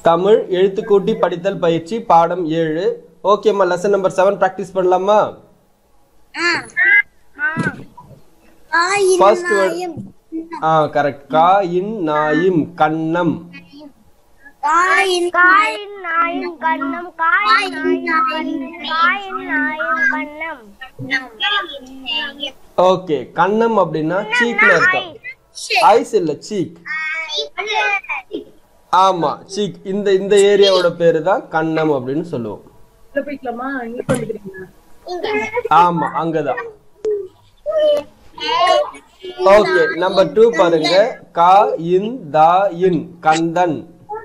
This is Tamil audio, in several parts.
தமிழ் எழுத்துக்கூட்டி படித்தல் பயிற்சி பாடம் ஏழு ஓகேம்மா லெசன் நம்பர் செவன் ப்ராக்டிஸ் பண்ணலாமா First word. ஆ கரெக்ட் கா இன் நாயிம் கண்ணம் காயின் காயின் நாயின் கண்ணம் காயின் நாயின் காயின் நாயின் கண்ணம் ஓகே கண்ணம் அப்படின்னா சீக்ல அர்த்தம் ஐஸ் இல்ல சீக் ஆமா சீக் இந்த இந்த ஏரியாவோட பேரு தான் கண்ணம் அப்படின்னு சொல்லுவோம் உள்ள போய்க்கலாமா இங்க வந்துக்கிறீங்களா ஆமா அங்கதான் ஓகே நம்பர் டூ பாருங்க கா இன் தா இன் கந்தன்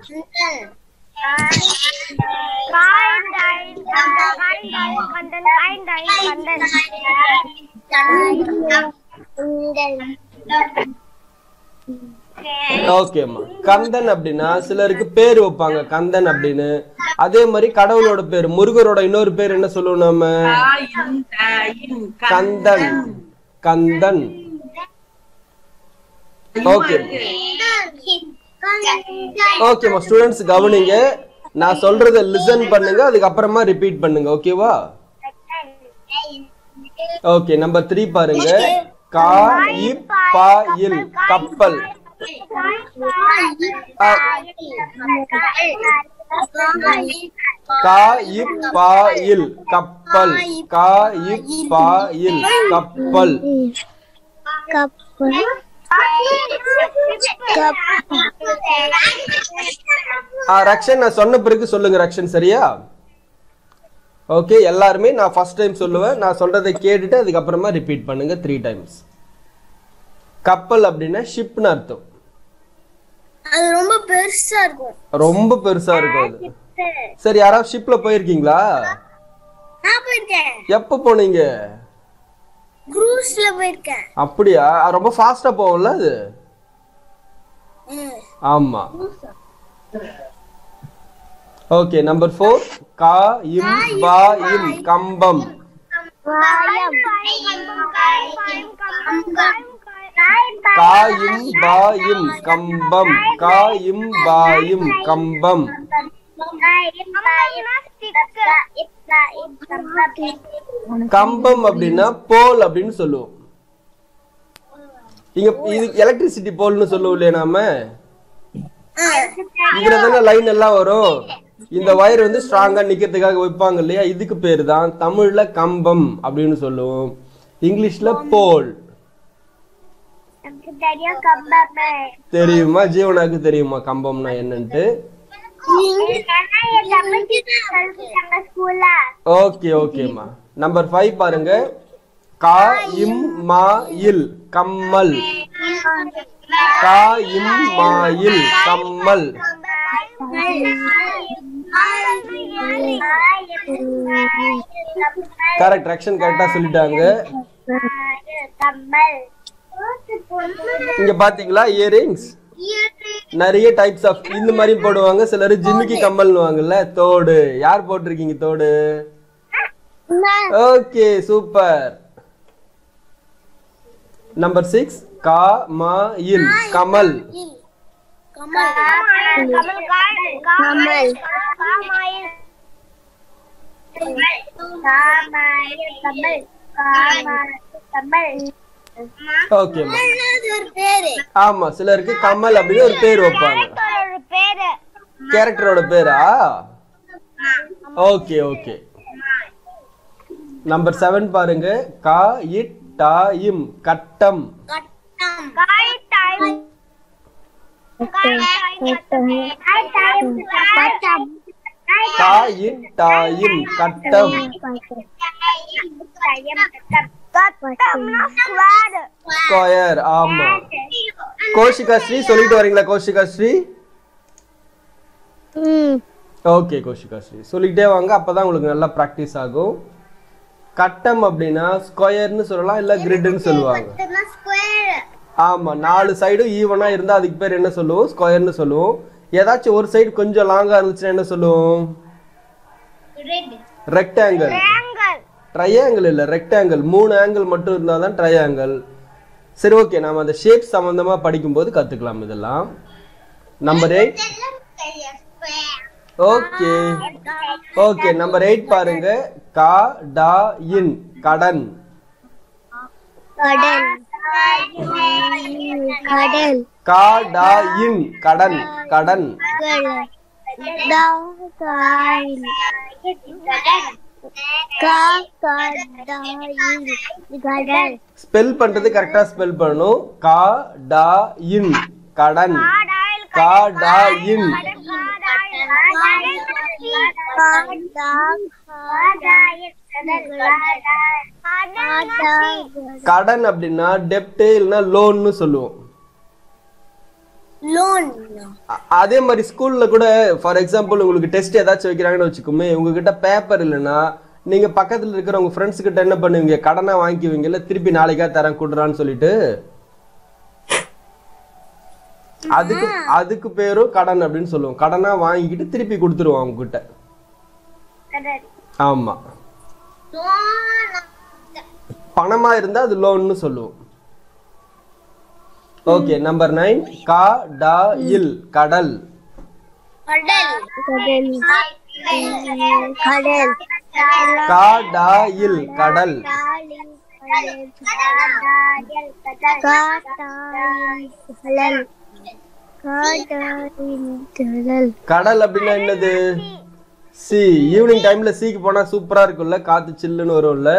காயின் நாயின் காயின் நாயின் கண்டன் காயின் நாயின் கண்டன் ஓகேம்மா கந்தன் அப்படின்னா சிலருக்கு பேர் வைப்பாங்க கந்தன் அப்படின்னு அதே மாதிரி கடவுளோட பேர் முருகரோட இன்னொரு பேர் என்ன சொல்லுவோம் நம்ம தாயின் தாயின் கந்தன் கந்தன் ஓகே ஓகேம்மா ஸ்டூடெண்ட்ஸ் கவனிங்க நான் சொல்றத லிசன் பண்ணுங்க அதுக்கப்புறமா ரிப்பீட் பண்ணுங்க ஓகேவா ஓகே நம்பர் த்ரீ பாருங்க கா இப் பா இல் கப்பல் கா இப் பா இல் கப்பல் கா இப் பா இல் கப்பல் ஆ, ரக்ஷன் நான் சொன்ன பிறகு சொல்லுங்க ரக்ஷன் சரியா ஓகே எல்லாருமே நான் ஃபர்ஸ்ட் டைம் சொல்லுவேன் நான் சொல்றதை கேட்டுட்டு அதுக்கப்புறமா ரிப்பீட் பண்ணுங்க த்ரீ டைம்ஸ் கப்பல் அப்படின்னா ஷிப்னு அர்த்தம் அது ரொம்ப பெருசா இருக்கும் ரொம்ப பெருசா இருக்கும் அது சரி யாராவது ஷிப்ல போயிருக்கீங்களா நான் போயிருக்கேன் எப்ப போனீங்க க்ரூஸ்ல போயிருக்கேன் அப்படியா ரொம்ப ஃபாஸ்டா போகும்ல அது ஆமா ஓகே நம்பர் ஃபோர் கா இம் பா இம் கம்பம் கா இம் பா இம் கம்பம் கா இம் பா இம் கம்பம் கம்பம் அப்படின்னா போல் அப்படின்னு சொல்லுவோம் இங்க இது எலக்ட்ரிசிட்டி போல்னு சொல்லுவோம் இல்லையா நாம இதுல தானே லைன் எல்லாம் வரும் இந்த வயர் வந்து ஸ்ட்ராங்கா நிக்கிறதுக்காக வைப்பாங்க இல்லையா இதுக்கு பேரு தான் தமிழ்ல கம்பம் அப்படின்னு சொல்லுவோம் இங்கிலீஷ்ல போல் தெரியும் கம்பமே தெரியுமா ஜீவனாக்கு தெரியுமா கம்பம்னா என்னன்ட்டு ஸ்கூல்ல ஓகே ஓகேம்மா நம்பர் ஃபைவ் பாருங்க கா இம் மா இல் கம்மல் கா இம் மா இல் கம்மல் கரெக்ட் ரக்ஷன் கரெக்டா சொல்லிட்டாங்க கம்மல் இங்க பாத்தீங்களா இயரிங்ஸ் நிறைய டைப்ஸ் ஆஃப் இந்த மாதிரி போடுவாங்க சிலர் ஜிமிக்கி கம்மல்னுவாங்கல்ல தோடு யார் போட்டிருக்கீங்க தோடு ஓகே சூப்பர் நம்பர் சிக்ஸ் கா மா இல் கமல் கமல் கமல் கமல் காமாயில் காமாயில் கமல் காமாயில் கமல் ஓகேம்மா ஒரு பேரு ஆமா சிலருக்கு கமல் அப்படின்னு ஒரு பேர் வைப்பாங்க ஒரு பேரு கேரக்டரோட பேரா ஓகே ஓகே நம்பர் செவன் பாருங்க கா இட் டா இம் கட்டம் கட்டம் காய் டைம் காய் டைம் கட்டம் கா இட் டா இம் கட்டம் கட்டம்னா ஸ்கொயர் ஸ்கொயர் ஆமா கோஷிகா ஸ்ரீ சொல்லிட்டு வரீங்களா கோஷிகா ஸ்ரீ ஓகே கோஷிகா ஸ்ரீ சொல்லிக்கிட்டே வாங்க அப்பதான் உங்களுக்கு நல்லா ப்ராக்டிஸ் ஆகும் கட்டம் அப்படின்னா ஸ்கொயர்னு சொல்லலாம் இல்ல கிரிட்னு சொல்லுவாங்க ஸ்கொயர் ஆமா நாலு சைடும் ஈவனா இருந்தா அதுக்கு பேர் என்ன சொல்லுவோம் ஸ்கொயர்னு சொல்லுவோம் ஏதாச்சும் ஒரு சைடு கொஞ்சம் லாங்கா இருந்துச்சுன்னா என்ன சொல்லுவோம் ரெக்டாங்கிள் ஆங்கிள் ட்ரையாங்கிள் இல்ல ரெக்டாங்கிள் மூணு ஆங்கிள் மட்டும் இருந்தால் தான் ட்ரையாங்கிள் சரி ஓகே நாம அந்த ஷேப் சம்பந்தமா படிக்கும்போது கத்துக்கலாம் இதெல்லாம் number eight square okay okay number eight பாருங்க கா டா இன் கடன் கடல் கடல் கா டா இன் கடன் கடன் கடல் ஸ்பெல் பண்றது கரெக்டா ஸ்பெல் பண்ணணும் கா டா இன் கடன் கா டா இன் கடன் அப்படின்னா டெப்ட் இல்லைன்னா லோன்னு சொல்லுவோம் லோன் அ- அதே மாதிரி ஸ்கூல்ல கூட ஃபார் எக்ஸாம்பிள் உங்களுக்கு டெஸ்ட் ஏதாச்சும் வைக்கிறாங்கன்னு வச்சுக்கோமே உங்ககிட்ட பேப்பர் இல்லைன்னா நீங்க பக்கத்துல இருக்கிற உங்க ஃப்ரெண்ட்ஸ் கிட்ட என்ன பண்ணுவீங்க கடனா வாங்கிக்குவீங்கல்ல திருப்பி நாளைக்கா தரேன் கொடுறான்னு சொல்லிட்டு அதுக்கு அதுக்கு பேரும் கடன் அப்படின்னு சொல்லுவோம் கடனா வாங்கிக்கிட்டு திருப்பி கொடுத்துருவோம் அவங்க கிட்ட ஆமா பணமா இருந்தா அது லோன்னு சொல்லுவோம் ஓகே நம்பர் நைன் கா டா இல் கடல் கடல் கடல் கா டா இல் கடல் கடல் கடல் அப்படின்னா என்னது சி ஈவினிங் டைம்ல சீக்கு போனா சூப்பரா இருக்கும்ல காத்து சில்லுன்னு வரும்ல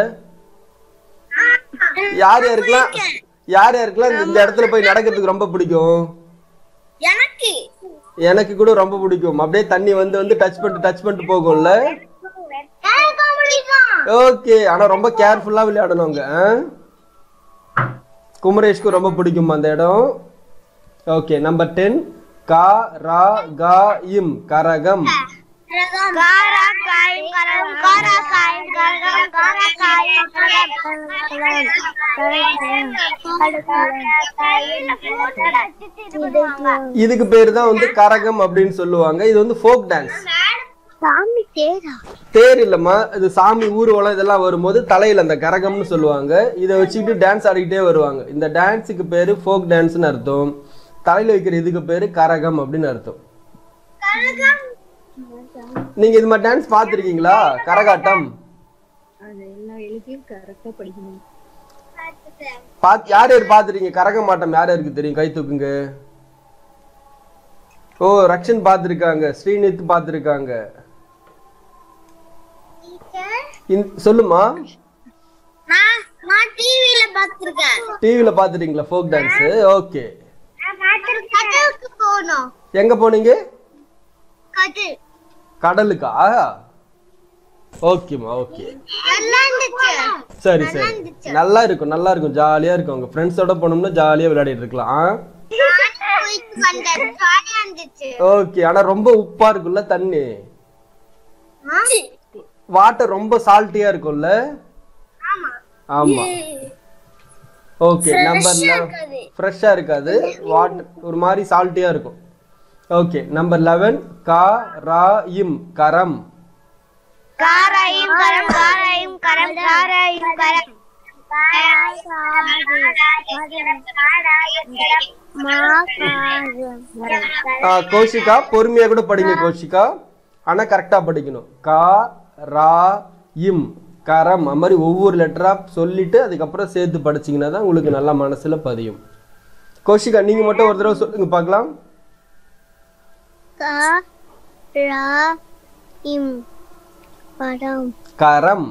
யார் யாருக்கெல்லாம் யார் யாருக்கெல்லாம் இந்த- இந்த இடத்துல போய் நடக்கிறதுக்கு ரொம்ப பிடிக்கும் எனக்கு எனக்கு கூட ரொம்ப பிடிக்கும் அப்படியே தண்ணி வந்து வந்து டச் பண்ணிட்டு டச் பண்ணிட்டு போகும்ல எனக்கு பிடிக்கும் ஓகே ஆனா ரொம்ப கேர்ஃபுல்லா விளையாடணும் அங்க ஆ? குமரேஷ்க்கு ரொம்ப பிடிக்கும் அந்த இடம் ஓகே நம்பர் டென் கா ரா கா இம் கரகம் காரா காயும் கரம் காரா காயும் கரம் காரா காயும் கரம் இதுக்கு பேர் தான் வந்து கரகம் அப்படின்னு சொல்லுவாங்க இது வந்து ஃபோக் டான்ஸ் சாமி தேரா தேர் இல்லம்மா இது சாமி ஊர்வலம் இதெல்லாம் வரும்போது தலையில அந்த கரகம்னு சொல்லுவாங்க இதை வச்சுக்கிட்டு டான்ஸ் ஆடிக்கிட்டே வருவாங்க இந்த டான்ஸுக்கு பேரு ஃபோக் டான்ஸ்னு அர்த்தம் தலையில வைக்கிற இதுக்கு பேரு கரகம் அப்படின்னு அர்த்தம் நீங்க இது மாதிரி டான்ஸ் பார்த்திருக்கீங்களா கரகாட்டம் அது எல்லா எழுதியும் கரெக்டா படிக்கணும் பாத் யார் யார் பார்த்துருக்கீங்க கரகமாட்டம் யார் யாருக்கு தெரியும் கை தூக்குங்க ஓ ரக்ஷன் பார்த்துருக்காங்க ஸ்ரீநித் பார்த்துருக்காங்க சொல்லுமா நான் நான் டிவில பாத்துர்க்கேன் டிவில பார்த்துட்டீங்களா ஃபோக் டான்ஸ் ஓகே கடலுக்கு போனோம் எங்க போனீங்க கடல் கடலுக்கா ஓகேம்மா ஓகே நல்லா இருந்துச்சு சரி சரி நல்லா இருக்கும் நல்லா இருக்கும் ஜாலியா இருக்கும் உங்க ஃப்ரெண்ட்ஸோட போனோம்னா ஜாலியா விளையாடிட்டு இருக்கலாம் நானும் போயிட்டு வந்தேன் ஜாலியா இருந்துச்சு ஓகே ஆனா ரொம்ப உப்பா இருக்கும்ல தண்ணி வாட்டர் ரொம்ப சால்ட்டியா இருக்கும்ல ஆமா ஓகே நம்பர் ஃப்ரெஷ்ஷா இருக்காது வாட்டர் ஒரு மாதிரி சால்ட்டியா இருக்கும் ஓகே நம்பர் லெவன் கா ரா இம் கரம் காராயும் கரம் காராயும் கரம் காராயும் கரம் ஆ, கௌஷிகா பொறுமையா கூட படிங்க கௌஷிகா ஆனா கரெக்டா படிக்கணும் கா ரா இம் கரம் அது மாதிரி ஒவ்வொரு லெட்டரா சொல்லிட்டு அதுக்கப்புறம் சேர்த்து படிச்சீங்கன்னா தான் உங்களுக்கு நல்லா மனசுல பதியும் கௌஷிகா நீங்க மட்டும் ஒரு தடவை சொல்லுங்க பார்க்கலாம் படம் கரம்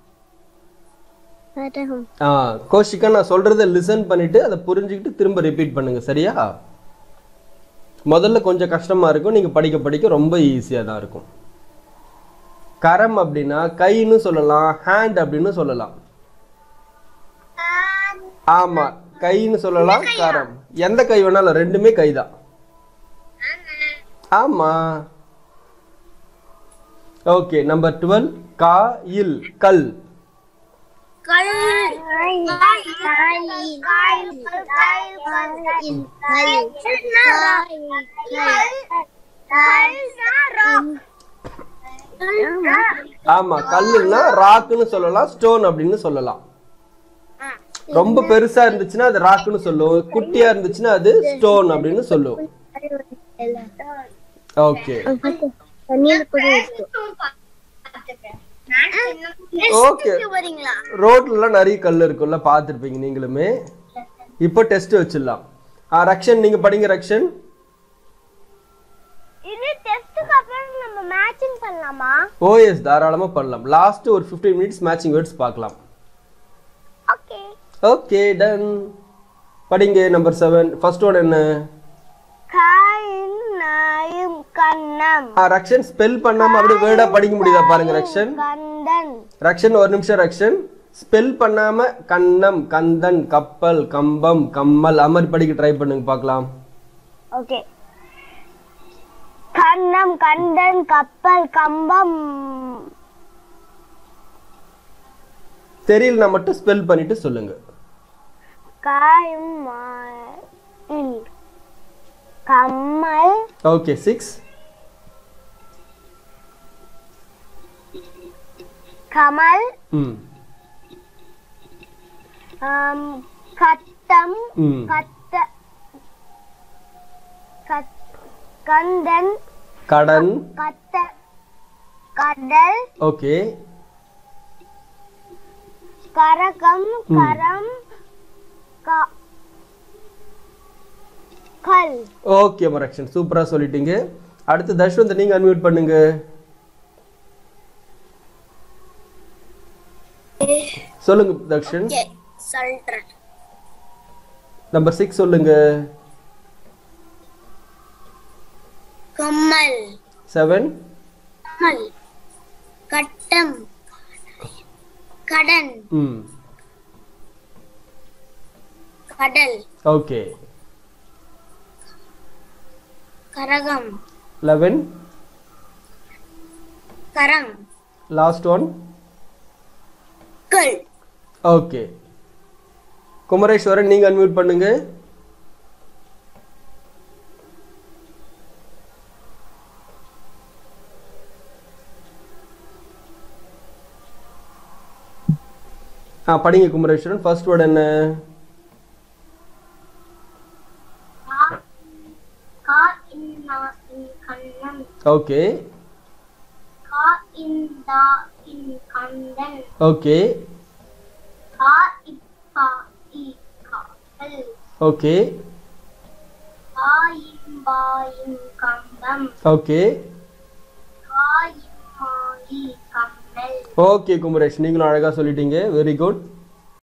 படம் ஆ கௌஷிகா நான் சொல்றத லிசன் பண்ணிட்டு அதை புரிஞ்சுக்கிட்டு திரும்ப ரிப்பீட் பண்ணுங்க சரியா முதல்ல கொஞ்சம் கஷ்டமா இருக்கும் நீங்க படிக்க படிக்க ரொம்ப ஈஸியா தான் இருக்கும் கரம் அப்படின்னா கைன்னு சொல்லலாம் ஹேண்ட் அப்படின்னு சொல்லலாம் ஆமா கைன்னு சொல்லலாம் கரம் எந்த கை வேணாலும் ரெண்டுமே கைதான் ஆமா ஓகே நம்பர் டுவெல் கா இல் கல் ஆமா கல்லுன்னா ராக்குன்னு சொல்லலாம் ஸ்டோன் அப்படின்னு சொல்லலாம் ரொம்ப பெருசா இருந்துச்சுன்னா அது ராக்குன்னு சொல்லுவோம் குட்டியா இருந்துச்சுன்னா அது ஸ்டோன் அப்படின்னு சொல்லுவோம் ஓகே தண்ணியில கூட இருக்கு ஓகே வரீங்களா ரோட்லலாம் நிறைய கல் இருக்குல்ல பார்த்துருப்பீங்க நீங்களுமே இப்போ டெஸ்ட் வச்சிடலாம் ஆ ரக்ஷன் நீங்க படிங்க ரக்ஷன் இது டெஸ்ட்க்கு அப்புறம் நம்ம மேட்சிங் பண்ணலாமா ஓஎஸ் தாராளமா பண்ணலாம் லாஸ்ட் ஒரு 15 மினிட்ஸ் மேட்சிங் வேர்ட்ஸ் பார்க்கலாம் ஓகே ஓகே டன் படிங்க நம்பர் செவன் ஃபர்ஸ்ட் ஒன் என்ன காயின் நாயும் கண்ணம் ஆ ரக்ஷன் ஸ்பெல் பண்ணாம அப்படியே வேர்டா படிக்க முடியுதா பாருங்க ரக்ஷன் கந்தன் ரக்ஷன் ஒரு நிமிஷம் ரக்ஷன் ஸ்பெல் பண்ணாம கண்ணம் கந்தன் கப்பல் கம்பம் கம்மல் அது மாதிரி படிக்க ட்ரை பண்ணுங்க பார்க்கலாம் ஓகே கண்ணம் கந்தன் கப்பல் கம்பம் தெரியலனா மட்டும் ஸ்பெல் பண்ணிட்டு சொல்லுங்க காயும் மாயில் கம்மல் ஓகே சிக்ஸ் கமல் ம் ஆம், கட்டம் ம் கட்ட கட்- கந்தன் கடன் கட்ட கடல் ஓகே கரகம் கரம் க- கல் ஓகே மரக்ஷன் சூப்பரா சொல்லிட்டீங்க அடுத்து தஷ்வந்த் நீங்க அன்மியூட் பண்ணுங்க சொல்லுங்க தக்ஷன் சொல்றேன் நம்பர் சிக்ஸ் சொல்லுங்க கம்மல் செவன் கம்மல் கட்டம் கடன் ம் கடல் ஓகே கரகம் லெவன் கரம் லாஸ்ட் ஒன் கல் ஓகே குமரேஸ்வரன் நீங்க அன்மியூட் பண்ணுங்க ஆ படிங்க குமரேஸ்வரன் ஃபர்ஸ்ட் வேர்ட் என்ன கா இன்னா இன் கண்ணம் ஓகே கா இந்தா இன் கந்தன் ஓகே கா இப்பா இ கப்பல் ஓகே கா இம்பா இன் கம்பம் ஓகே கா இம்மா இ கம்மல் ஓகே குமரேஷ் நீங்களும் அழகா சொல்லிட்டீங்க வெரி குட்